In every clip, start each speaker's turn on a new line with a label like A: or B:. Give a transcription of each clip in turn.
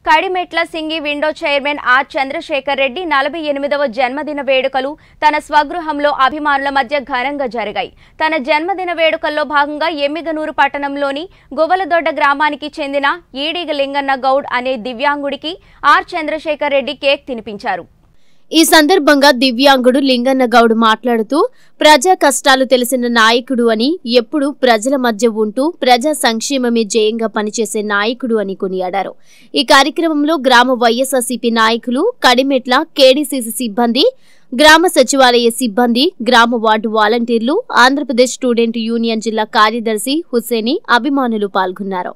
A: Kadimetla single window chairman R Chandrashekar Reddy నలభై ఎనిమిదవ జన్మదిన వేడుకలు తన స్వగృహంలో అభిమానుల మధ్య ఘనంగా జరిగాయి తన జన్మదిన వేడుకల్లో భాగంగా ఎమ్మిగనూరు పట్టణంలోని గువలదొడ్డ గ్రామానికి చెందిన ఈడిగ లింగన్న గౌడ్ అనే దివ్యాంగుడికి ఆర్ చంద్రశేఖర్ రెడ్డి కేక్ తినిపించారు
B: ఈ సందర్భంగా దివ్యాంగుడు లింగన్న గౌడ్ మాట్లాడుతూ ప్రజా కష్టాలు తెలిసిన నాయకుడు అని ఎప్పుడూ ప్రజల మధ్య ఉంటూ ప్రజా సంక్షేమమే జయంగా పనిచేసే నాయకుడు అని కొనియాడారు ఈ కార్యక్రమంలో గ్రామ వైఎస్ఆర్సీపీ నాయకులు కడిమెట్ల కేడీసీసీ సిబ్బంది గ్రామ సచివాలయ సిబ్బంది గ్రామ వార్డు వాలంటీర్లు ఆంధ్రప్రదేశ్ స్టూడెంట్ యూనియన్ జిల్లా కార్యదర్శి హుస్సేని అభిమానులు పాల్గొన్నారు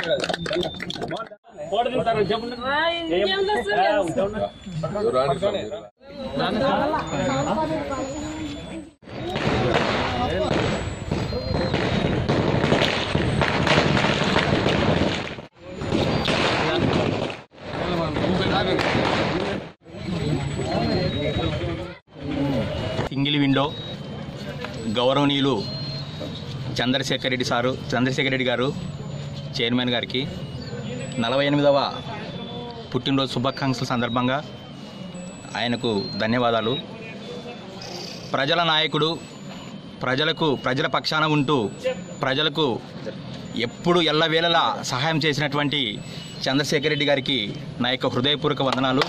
C: సింగిల్ విండో గౌరవనీయులు చంద్రశేఖర్ రెడ్డి సారు చంద్రశేఖర్ రెడ్డి గారు చైర్మన్ గారికి నలభై ఎనిమిదవ పుట్టినరోజు శుభాకాంక్షల సందర్భంగా ఆయనకు ధన్యవాదాలు ప్రజల నాయకుడు ప్రజలకు ప్రజల పక్షాన ఉంటూ ప్రజలకు ఎప్పుడు ఎల్లవేళలా సహాయం చేసినటువంటి చంద్రశేఖర్ రెడ్డి గారికి నా యొక్క హృదయపూర్వక వందనాలు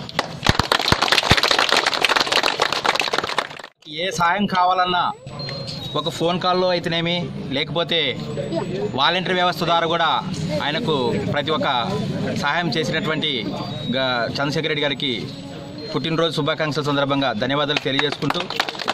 C: ఏ సహాయం కావాలన్నా ఒక ఫోన్ కాల్లో అయితేనేమి లేకపోతే వాలంటీర్ వ్యవస్థ ద్వారా కూడా ఆయనకు ప్రతి ఒక్క సహాయం చేసినటువంటి గా- చంద్రశేఖర్ రెడ్డి గారికి పుట్టినరోజు శుభాకాంక్షల సందర్భంగా ధన్యవాదాలు తెలియజేసుకుంటూ